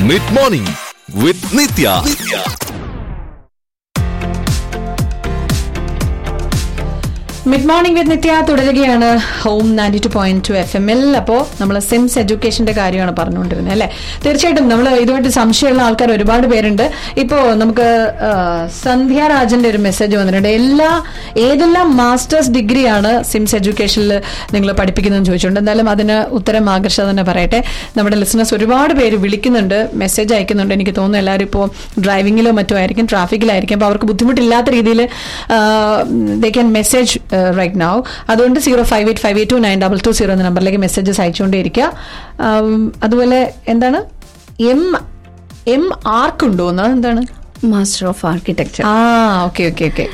Mid morning with Nithya mid morning with Nithya തുടരുകയാണ് home ninety two point two F M L അപ്പോൾ നമ്മൾ sims എഡ്യൂക്കേഷന്റെ കാര്യമാണ് പറഞ്ഞുകൊണ്ടിരുന്നത് അല്ലേ തീർച്ചയായിട്ടും നമ്മൾ ഇതുമായിട്ട് സംശയമുള്ള ആൾക്കാർ ഒരുപാട് പേരുണ്ട് ഇപ്പോൾ നമുക്ക് ആ, സന്ധ്യ രാജന്റെ ഒരു മെസ്സേജ് വന്നിട്ടുണ്ട് എല്ലാ ഏതെല്ലാം മാസ്റ്റേഴ്സ് ഡിഗ്രിയാണ് സിംസ് എഡ്യൂക്കേഷനിൽ നിങ്ങൾ പഠിപ്പിക്കുന്നതെന്ന് ചോദിച്ചിട്ടുണ്ട് എന്തായാലും അതിന് ഉത്തരം ആകർഷ തന്നെ പറയട്ടെ നമ്മുടെ ലിസണേഴ്സ് ഒരുപാട് പേര് വിളിക്കുന്നുണ്ട് മെസ്സേജ് അയക്കുന്നുണ്ട് എനിക്ക് തോന്നുന്നു എല്ലാവരും ഇപ്പോൾ ഡ്രൈവിങ്ങിലോ മറ്റോ ആയിരിക്കും ട്രാഫിക്കിലായിരിക്കും അപ്പോൾ അവർക്ക് ബുദ്ധിമുട്ടില്ലാത്ത രീതിയിൽ they can message right now അതുകൊണ്ട് zero five eight five eight two nine double two zero എന്ന നമ്പറിലേക്ക് മെസ്സേജസ് അയച്ചുകൊണ്ടേയിരിക്കുക ആം, അതുപോലെ എന്താണ് എം എം ആർക്കുണ്ടോ എന്ന് എന്താണ് മാസ്റ്റർ ഓഫ് ആർക്കിടെക്ചർ ആ okay okay okay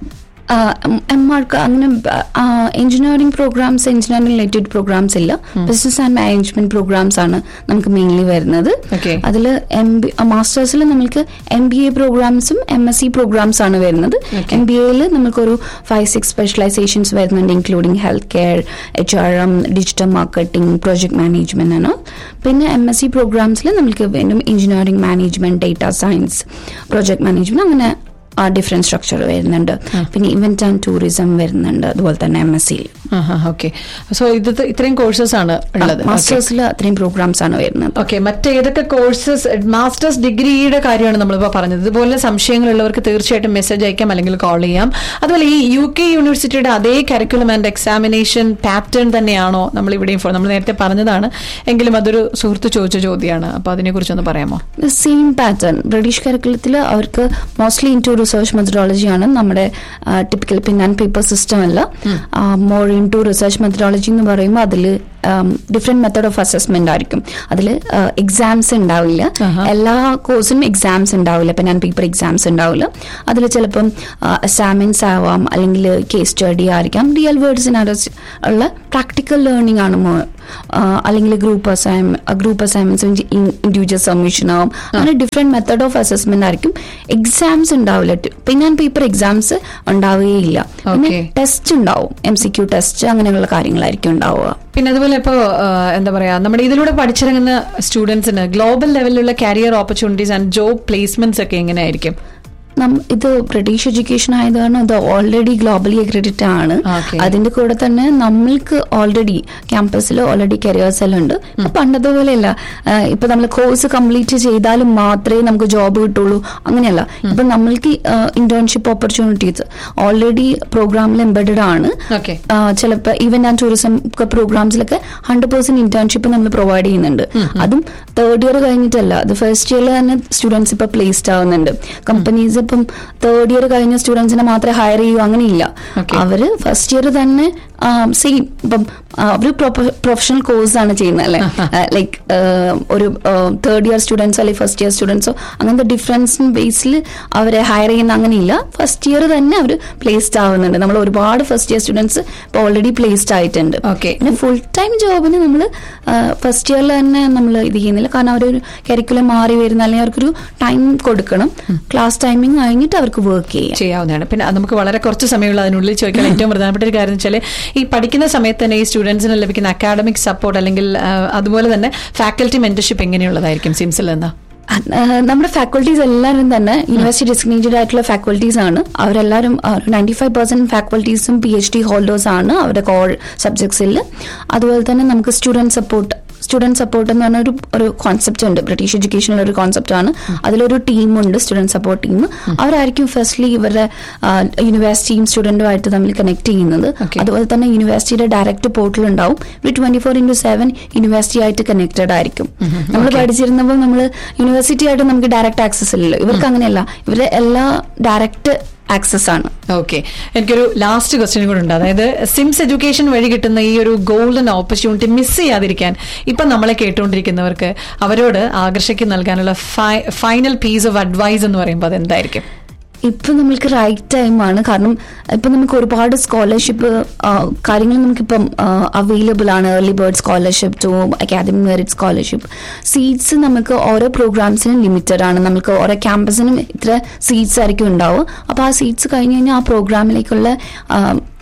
M arch അങ്ങനെ engineering programs engineering related programs ഇല്ല ബിസിനസ് ആൻഡ് മാനേജ്മെന്റ് പ്രോഗ്രാംസ് ആണ് നമുക്ക് മെയിൻലി വരുന്നത് Okay. അതിൽ എം ബി മാസ്റ്റേഴ്സിൽ നമുക്ക് എം ബി എ പ്രോഗ്രാംസും എം എസ് സി പ്രോഗ്രാംസ് ആണ് വരുന്നത് എം ബി എയിൽ നമുക്കൊരു ഫൈവ് സിക്സ് സ്പെഷ്യലൈസേഷൻസ് വരുന്നുണ്ട് including health care H R M digital marketing project management ആണ് പിന്നെ എം എസ് സി പ്രോഗ്രാംസിൽ നമുക്ക് വീണ്ടും engineering management data science project management അങ്ങനെ ഡിഫറെന്റ് സ്ട്രക്ചർ വരുന്നുണ്ട് പിന്നെ ഇവന്റ് ആൻഡ് ടൂറിസം വരുന്നുണ്ട് അതുപോലെ തന്നെ എം എസ് സിയിൽ ഓക്കെ സോ ഇത് ഇത്രയും കോഴ്സസ് ആണ് ഉള്ളത് മാസ്റ്റേഴ്സിൽ അത്രയും പ്രോഗ്രാംസ് ആണ് വരുന്നത് ഓക്കെ മറ്റേതൊക്കെ കോഴ്സസ് മാസ്റ്റേഴ്സ് ഡിഗ്രിയുടെ കാര്യമാണ് നമ്മളിപ്പോൾ പറഞ്ഞത് ഇതുപോലെ സംശയങ്ങളുള്ളവർക്ക് തീർച്ചയായിട്ടും മെസ്സേജ് അയക്കാം അല്ലെങ്കിൽ കോൾ ചെയ്യാം അതുപോലെ ഈ യു കെ യൂണിവേഴ്സിറ്റിയുടെ അതേ കരിക്കുലം ആൻഡ് എക്സാമിനേഷൻ പാറ്റേൺ തന്നെയാണോ നമ്മൾ ഇവിടെയും ഫോൺ നമ്മൾ നേരത്തെ പറഞ്ഞതാണ് എങ്കിലും അതൊരു സുഹൃത്ത് ചോദിച്ച ചോദ്യമാണ് അപ്പോൾ അതിനെക്കുറിച്ചൊന്ന് പറയാമോ സെയിം പാറ്റേൺ ബ്രിട്ടീഷ് കരിക്കുലത്തിൽ അവർക്ക് mostly into research methodology ആണ് നമ്മുടെ typical pen and paper system അല്ല more into research methodology എന്ന് പറയുമ്പോൾ അതിൽ ഡിഫറെന്റ് മെത്തഡ് ഓഫ് അസസ്മെന്റ് ആയിരിക്കും അതിൽ എക്സാംസ് ഉണ്ടാവില്ല എല്ലാ കോഴ്സിനും എക്സാംസ് ഉണ്ടാവില്ല പെൻ ആൻഡ് പേപ്പർ എക്സാംസ് ഉണ്ടാവില്ല അതിൽ ചിലപ്പം അസൈൻമെന്റ്സ് ആവാം അല്ലെങ്കിൽ കേസ് സ്റ്റഡി ആയിരിക്കാം റിയൽ വേർഡ്സിനകത്ത് ഉള്ള പ്രാക്ടിക്കൽ ലേണിംഗ് ആണ് more. ആ, അല്ലെങ്കിൽ group assign group assignments individual submission ആവും അങ്ങനെ ഡിഫറെന്റ് മെത്തഡ് ഓഫ് അസസ്മെന്റ് ആയിരിക്കും എക്സാംസ് ഉണ്ടാവില്ല പെൻ ആൻഡ് പേപ്പർ എക്സാംസ് ഉണ്ടാവുകയില്ല പിന്നെ Okay. ടെസ്റ്റ് ഉണ്ടാവും എം സി ക്യൂ ടെസ്റ്റ് അങ്ങനെയുള്ള കാര്യങ്ങളായിരിക്കും ഉണ്ടാവുക പിന്നെ അതുപോലെ ഇപ്പോൾ എന്താ പറയാ നമ്മുടെ ഇതിലൂടെ പഠിച്ചിറങ്ങുന്ന സ്റ്റുഡൻസിന് ഗ്ലോബൽ ലെവലിലുള്ള career opportunities and job placements ഒക്കെ എങ്ങനെയായിരിക്കും നം ഇത് ബ്രിട്ടീഷ് എഡ്യൂക്കേഷൻ ആയത് കാരണം ഇത് ഓൾറെഡി ഗ്ലോബലി അക്രഡിറ്റ് ആണ് Okay. അതിന്റെ കൂടെ തന്നെ നമ്മൾക്ക് ഓൾറെഡി ക്യാമ്പസിൽ ഓൾറെഡി കരിയേഴ്സ് എല്ലാം ഉണ്ട് ഇപ്പൊ പണ്ടത്തെ പോലെയല്ല ആ, ഇപ്പൊ നമ്മൾ കോഴ്സ് കംപ്ലീറ്റ് ചെയ്താലും മാത്രമേ നമുക്ക് ജോബ് കിട്ടുള്ളൂ അങ്ങനെയല്ല ഇപ്പൊ നമ്മൾക്ക് ഇന്റേൺഷിപ്പ് ഓപ്പർച്യൂണിറ്റീസ് ഓൾറെഡി പ്രോഗ്രാമിൽ എംബഡഡ് ആണ് Okay. ചിലപ്പോൾ ഈവന്റ് ആൻഡ് ടൂറിസം പ്രോഗ്രാംസിലൊക്കെ ഹൺഡ്രഡ് പെർസെന്റ് ഇന്റേൺഷിപ്പ് നമ്മൾ പ്രൊവൈഡ് ചെയ്യുന്നുണ്ട് അതും തേർഡ് ഇയർ കഴിഞ്ഞിട്ടല്ല അത് ഫസ്റ്റ് ഇയറിൽ തന്നെ സ്റ്റുഡൻസ് ഇപ്പൊ പ്ലേസ്ഡ് ആവുന്നുണ്ട് കമ്പനീസ് ഇപ്പം തേർഡ് ഇയർ കഴിഞ്ഞ സ്റ്റുഡൻസിനെ മാത്രമേ ഹയർ ചെയ്യൂ അങ്ങനെയില്ല Okay. അവര് ഫസ്റ്റ് ഇയർ തന്നെ സെയിം ഇപ്പം ആ, അവര് പ്രൊഫഷണൽ കോഴ്സ് ആണ് ചെയ്യുന്നത് അല്ലെ ലൈക്ക് ഒരു തേർഡ് ഇയർ സ്റ്റുഡൻസോ അല്ലെങ്കിൽ ഫസ്റ്റ് ഇയർ സ്റ്റുഡൻസോ അങ്ങനത്തെ ഡിഫറൻസ് ബേസിൽ അവരെ ഹയർ ചെയ്യുന്ന അങ്ങനെയില്ല ഫസ്റ്റ് ഇയർ തന്നെ അവർ പ്ലേസ്ഡ് ആവുന്നുണ്ട് നമ്മൾ ഒരുപാട് ഫസ്റ്റ് ഇയർ സ്റ്റുഡൻസ് ഇപ്പോൾ ഓൾറെഡി പ്ലേസ്ഡ് ആയിട്ടുണ്ട് Okay. പിന്നെ ഫുൾ ടൈം ജോബിന് നമ്മൾ ഫസ്റ്റ് ഇയറിൽ തന്നെ നമ്മൾ ഇത് ചെയ്യുന്നില്ല കാരണം അവരൊരു കരിക്കുലം മാറി വരുന്ന അല്ലെങ്കിൽ അവർക്കൊരു ടൈം കൊടുക്കണം ക്ലാസ് ടൈമിംഗ് കഴിഞ്ഞിട്ട് അവർക്ക് വർക്ക് ചെയ്യാം ചെയ്യാവുന്നതാണ് പിന്നെ അത് നമുക്ക് വളരെ കുറച്ച് സമയമുള്ള അതിനുള്ളിൽ ചോദിക്കാൻ ഏറ്റവും പ്രധാനപ്പെട്ട ഒരു കാര്യം വെച്ചാൽ ഈ പഠിക്കുന്ന സമയത്ത് തന്നെ ഈ സ്റ്റുഡൻസിന് ലഭിക്കുന്ന അക്കാഡമിക് സപ്പോർട്ട് അല്ലെങ്കിൽ ആ, അതുപോലെ തന്നെ ഫാക്കൽറ്റി മെന്റർഷിപ്പ് എങ്ങനെയുള്ളതായിരിക്കും സിംസിൽ നിന്ന് ആഹ് നമ്മുടെ ഫാക്കൽറ്റീസ് എല്ലാവരും തന്നെ യൂണിവേഴ്സിറ്റി ഡെസിഗ്നേറ്റഡ് ആയിട്ടുള്ള ഫാക്കൽറ്റീസ് ആണ് അവരെല്ലാവരും നയൻറ്റി ഫൈവ് പെർസെന്റ് ഫാക്കൽറ്റീസും പി എച്ച് ഡി ഹോൾഡേഴ്സ് ആണ് അവരുടെ കോർ സബ്ജക്ട്സിൽ അതുപോലെ തന്നെ നമുക്ക് സ്റ്റുഡൻറ് സപ്പോർട്ട് സ്റ്റുഡൻറ് സപ്പോർട്ട് എന്ന് പറഞ്ഞ ഒരു ഒരു കോൺസെപ്റ്റ് ഉണ്ട് ബ്രിട്ടീഷ് എഡ്യൂക്കേഷനിൽ ഒരു കോൺസെപ്റ്റ് ആണ് അതിലൊരു ടീമുണ്ട് സ്റ്റുഡൻറ് സപ്പോർട്ട് ടീം അവരായിരിക്കും ഫസ്റ്റ്ലി ഇവരുടെ യൂണിവേഴ്സിറ്റിയും സ്റ്റുഡൻറ്റുമായിട്ട് തമ്മിൽ കണക്ട് ചെയ്യുന്നത് Okay. അതുപോലെ തന്നെ യൂണിവേഴ്സിറ്റിയുടെ ഡയറക്റ്റ് പോർട്ടൽ ഉണ്ടാവും ഒരു twenty four into seven university ആയിട്ട് കണക്റ്റഡ് ആയിരിക്കും നമ്മൾ പഠിച്ചിരുന്നപ്പോൾ നമ്മൾ യൂണിവേഴ്സിറ്റി ആയിട്ട് നമുക്ക് ഡയറക്റ്റ് ആക്സസ് ഇല്ലല്ലോ ഇവർക്ക് അങ്ങനെയല്ല ഇവരുടെ എല്ലാ ഡയറക്റ്റ് ആക്സസ് ആണ് ഓക്കെ എനിക്കൊരു ലാസ്റ്റ് ക്വസ്റ്റ്യൻ കൂടെ ഉണ്ട് അതായത് സിംസ് എഡ്യൂക്കേഷൻ വഴി കിട്ടുന്ന ഈ ഒരു ഗോൾഡൻ ഓപ്പർച്യൂണിറ്റി മിസ് ചെയ്യാതിരിക്കാൻ ഇപ്പം നമ്മളെ കേട്ടുകൊണ്ടിരിക്കുന്നവർക്ക് അവരോട് ആകർഷയ്ക്ക് നൽകാനുള്ള ഫൈനൽ പീസ് ഓഫ് അഡ്വൈസ് എന്ന് പറയുമ്പോൾ അത് എന്തായിരിക്കും ഇപ്പൊ നമ്മൾക്ക് റൈറ്റ് ടൈമാണ് കാരണം ഇപ്പൊ നമുക്ക് ഒരുപാട് സ്കോളർഷിപ്പ് കാര്യങ്ങൾ നമുക്കിപ്പം അവൈലബിൾ ആണ് early bird scholarship two academic merit scholarship seats നമുക്ക് ഓരോ പ്രോഗ്രാംസിനും ലിമിറ്റഡ് ആണ് നമുക്ക് ഓരോ ക്യാമ്പസിനും ഇത്ര സീറ്റ്സ് ആയിരിക്കും ഉണ്ടാവും അപ്പോൾ ആ സീറ്റ്സ് കഴിഞ്ഞ് കഴിഞ്ഞാൽ ആ പ്രോഗ്രാമിലേക്കുള്ള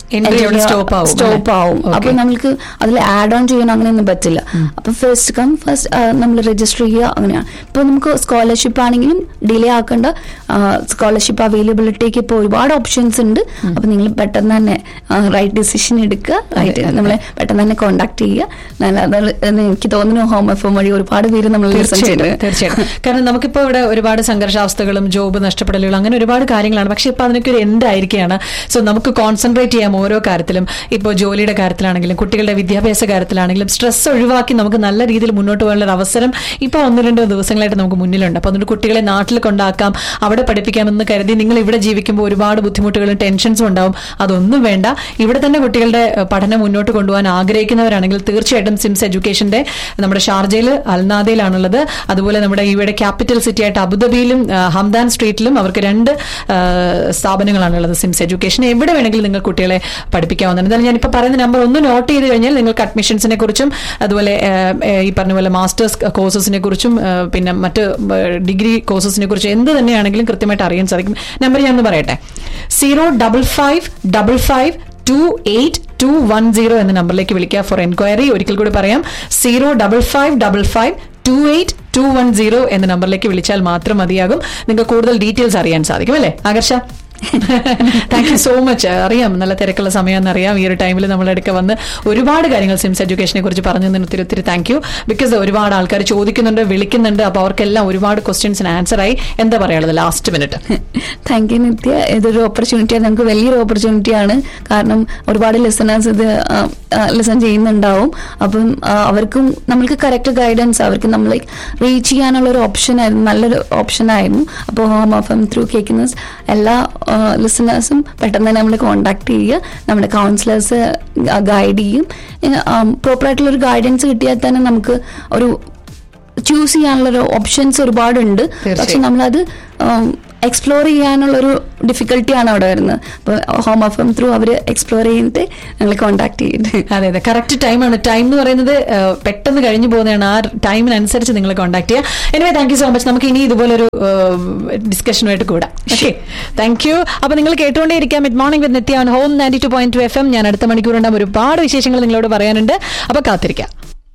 Entry അവിടെ stop ആവും, സ്റ്റോപ്പ് അല്ലേ? ആവും Okay. അപ്പൊ നമുക്ക് അതിൽ ആഡ് ഓൺ ചെയ്യാൻ അങ്ങനെയൊന്നും പറ്റില്ല അപ്പൊ ഫസ്റ്റ് കം ഫസ്റ്റ് നമ്മൾ രജിസ്റ്റർ ചെയ്യുക അങ്ങനെയാണ് ഇപ്പൊ നമുക്ക് സ്കോളർഷിപ്പ് ആണെങ്കിലും ഡിലേ ആക്കേണ്ട സ്കോളർഷിപ്പ് അവൈലബിലിറ്റിക്ക് ഇപ്പോൾ ഒരുപാട് ഓപ്ഷൻസ് ഉണ്ട് അപ്പൊ നിങ്ങൾ പെട്ടെന്ന് തന്നെ റൈറ്റ് ഡിസിഷൻ എടുക്കുക റൈറ്റ് അതെ. നമ്മളെ പെട്ടെന്ന് തന്നെ കോണ്ടാക്ട് ചെയ്യുക നല്ല അത് എനിക്ക് തോന്നുന്നു ഹോം എഫ് വഴി ഒരുപാട് പേര് നമ്മൾ ലിസൺ തീർച്ചയായിട്ടും ചെയ്യുന്നുണ്ട് തീർച്ചയായിട്ടും കാരണം നമുക്കിപ്പോ ഇവിടെ ഒരുപാട് സംഘർഷാവസ്ഥകളും ജോബ് നഷ്ടപ്പെടലുകളും അങ്ങനെ ഒരുപാട് കാര്യങ്ങളാണ് പക്ഷെ ഇപ്പൊ അതിനൊക്കെ ഒരു എൻഡ് ആയിരിക്കുകയാണ് സോ നമുക്ക് കോൺസെൻട്രേറ്റ് ചെയ്യാം ഓരോ കാര്യത്തിലും ഇപ്പോൾ ജോലിയുടെ കാര്യത്തിലാണെങ്കിലും കുട്ടികളുടെ വിദ്യാഭ്യാസ കാര്യത്തിലാണെങ്കിലും സ്ട്രെസ് ഒഴിവാക്കി നമുക്ക് നല്ല രീതിയിൽ മുന്നോട്ട് പോകാനുള്ള ഒരു അവസരം ഇപ്പോൾ ഒന്ന് രണ്ടോ ദിവസങ്ങളായിട്ട് നമുക്ക് മുന്നിലുണ്ട് അപ്പോൾ അതുകൊണ്ട് കുട്ടികളെ നാട്ടിൽ കൊണ്ടാക്കാം അവിടെ പഠിപ്പിക്കാമെന്ന് കരുതി നിങ്ങൾ ഇവിടെ ജീവിക്കുമ്പോൾ ഒരുപാട് ബുദ്ധിമുട്ടുകളും ടെൻഷൻസും ഉണ്ടാവും അതൊന്നും വേണ്ട ഇവിടെ തന്നെ കുട്ടികളുടെ ഏഹ്, പഠനം മുന്നോട്ട് കൊണ്ടുപോകാൻ ആഗ്രഹിക്കുന്നവരാണെങ്കിൽ തീർച്ചയായിട്ടും സിംസ് എഡ്യൂക്കേഷന്റെ നമ്മുടെ ഷാർജയിൽ അൽനാദയിലാണുള്ളത് അതുപോലെ നമ്മുടെ ഇവിടെ ക്യാപിറ്റൽ സിറ്റി ആയിട്ട് അബുദാബിയിലും ആ, ഹംദാൻ സ്ട്രീറ്റിലും അവർക്ക് രണ്ട് ആ, സ്ഥാപനങ്ങളാണുള്ളത് സിംസ് എഡ്യൂക്കേഷൻ എവിടെ വേണമെങ്കിലും നിങ്ങൾ കുട്ടികളെ പഠിപ്പിക്കാവുന്നതാണ് എന്തായാലും ഞാനിപ്പോൾ പറയുന്ന നമ്പർ ഒന്ന് നോട്ട് ചെയ്ത് കഴിഞ്ഞാൽ നിങ്ങൾക്ക് അഡ്മിഷൻസിനെ കുറിച്ചും അതുപോലെ ആ, ആ, ഈ പറഞ്ഞ പോലെ മാസ്റ്റേഴ്സ് കോഴ്സസിനെ കുറിച്ചും ആ, പിന്നെ മറ്റ് ഡിഗ്രി കോഴ്സസിനെ കുറിച്ചും എന്ത് തന്നെയാണെങ്കിലും കൃത്യമായിട്ട് അറിയാൻ സാധിക്കും നമ്പർ ഞാൻ ഒന്ന് പറയട്ടെ zero double five double five two eight two one zero എന്ന നമ്പറിലേക്ക് വിളിക്കുക ഫോർ എൻക്വയറി ഒരിക്കൽ കൂടി പറയാം zero double five double five two eight two one zero എന്ന നമ്പറിലേക്ക് വിളിച്ചാൽ മാത്രം മതിയാകും നിങ്ങൾക്ക് കൂടുതൽ ഡീറ്റെയിൽസ് അറിയാൻ സാധിക്കും അല്ലേ Akarsha thank you so much അറിയാം നല്ല തിരക്കുള്ള സമയമെന്ന് അറിയാം ഈ ഒരു ടൈമിൽ നമ്മുടെ അടുക്ക വന്ന് ഒരുപാട് കാര്യങ്ങൾ സിംസ് എഡ്യൂക്കേഷനെ കുറിച്ച് പറഞ്ഞു തന്നതിന് ഒത്തിരി ഒത്തിരി താങ്ക് യു ബിക്കോസ് ഒരുപാട് ആൾക്കാർ ചോദിക്കുന്നുണ്ട് വിളിക്കുന്നുണ്ട് അപ്പോൾ അവർക്കെല്ലാം ഒരുപാട് ക്വസ്റ്റ്യൻസിന് ആൻസർ ആയി എന്താ പറയാനുള്ളത് last minute thank you Nithya ഇതൊരു ഓപ്പർച്യൂണിറ്റിയാണ് നമുക്ക് വലിയൊരു ഓപ്പർച്യൂണിറ്റിയാണ് കാരണം ഒരുപാട് ലിസണേഴ്സ് ഇത് ലിസൺ ചെയ്യുന്നുണ്ടാവും അപ്പം ആ, അവർക്കും നമ്മൾക്ക് കറക്റ്റ് ഗൈഡൻസ് അവർക്ക് നമ്മൾ റീച്ച് ചെയ്യാനുള്ള ഒരു ഓപ്ഷൻ ആയിരുന്നു നല്ലൊരു ഓപ്ഷൻ ആയിരുന്നു അപ്പോൾ ഹോം എഫ് എം ത്രൂ കേൾക്കുന്ന എല്ലാ ലിസണേഴ്സും പെട്ടെന്ന് തന്നെ നമ്മൾ കോണ്ടാക്ട് ചെയ്യുക നമ്മുടെ കൗൺസിലേഴ്സ് ഗൈഡ് ചെയ്യും പ്രോപ്പറായിട്ടുള്ള ഒരു ഗൈഡൻസ് കിട്ടിയാൽ തന്നെ നമുക്ക് ഒരു ചൂസ് ചെയ്യാനുള്ള ഒരു ഓപ്ഷൻസ് ഒരുപാടുണ്ട് പക്ഷെ തീർച്ചയായും. നമ്മളത് എക്സ്പ്ലോർ ചെയ്യാനുള്ള ഒരു ഡിഫിക്കൽട്ടിയാണ് അവിടെ വരുന്നത് അപ്പോൾ ഹോം എഫ് എം ത്രൂ അവർ എക്സ്പ്ലോർ ചെയ്തിട്ട് ഞങ്ങൾ കോണ്ടാക്ട് ചെയ്യുന്നുണ്ട് അതെ അതെ കറക്റ്റ് ടൈമാണ് ടൈം എന്ന് പറയുന്നത് ആ, പെട്ടെന്ന് കഴിഞ്ഞു പോകുന്നതാണ് ആ ടൈമിനനുസരിച്ച് നിങ്ങൾ കോൺടാക്ട് ചെയ്യുക anyway thank you so much നമുക്ക് ഇനി ഇതുപോലൊരു ഡിസ്കഷനുമായിട്ട് കൂടാം ഓക്കെ താങ്ക് യു അപ്പൊ നിങ്ങൾ കേട്ടുകൊണ്ടേയിരിക്കാം mid morning with Nithya on home ninety two point two F M ഞാൻ അടുത്ത മണിക്കൂറുണ്ടാകും ഒരുപാട് വിശേഷങ്ങൾ നിങ്ങളോട് പറയാനുണ്ട് അപ്പൊ കാത്തിരിക്കാം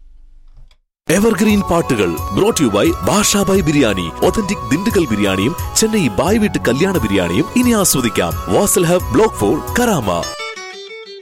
എവർഗ്രീൻ പാട്ടുകൾ brought you by Bashabhai biryani authentic Dindigul ബിരിയാണിയും ചെന്നൈ ബായ് വീട്ട് കല്യാണ ബിരിയാണിയും ഇനി ആസ്വദിക്കാം Vasal hub block four Karama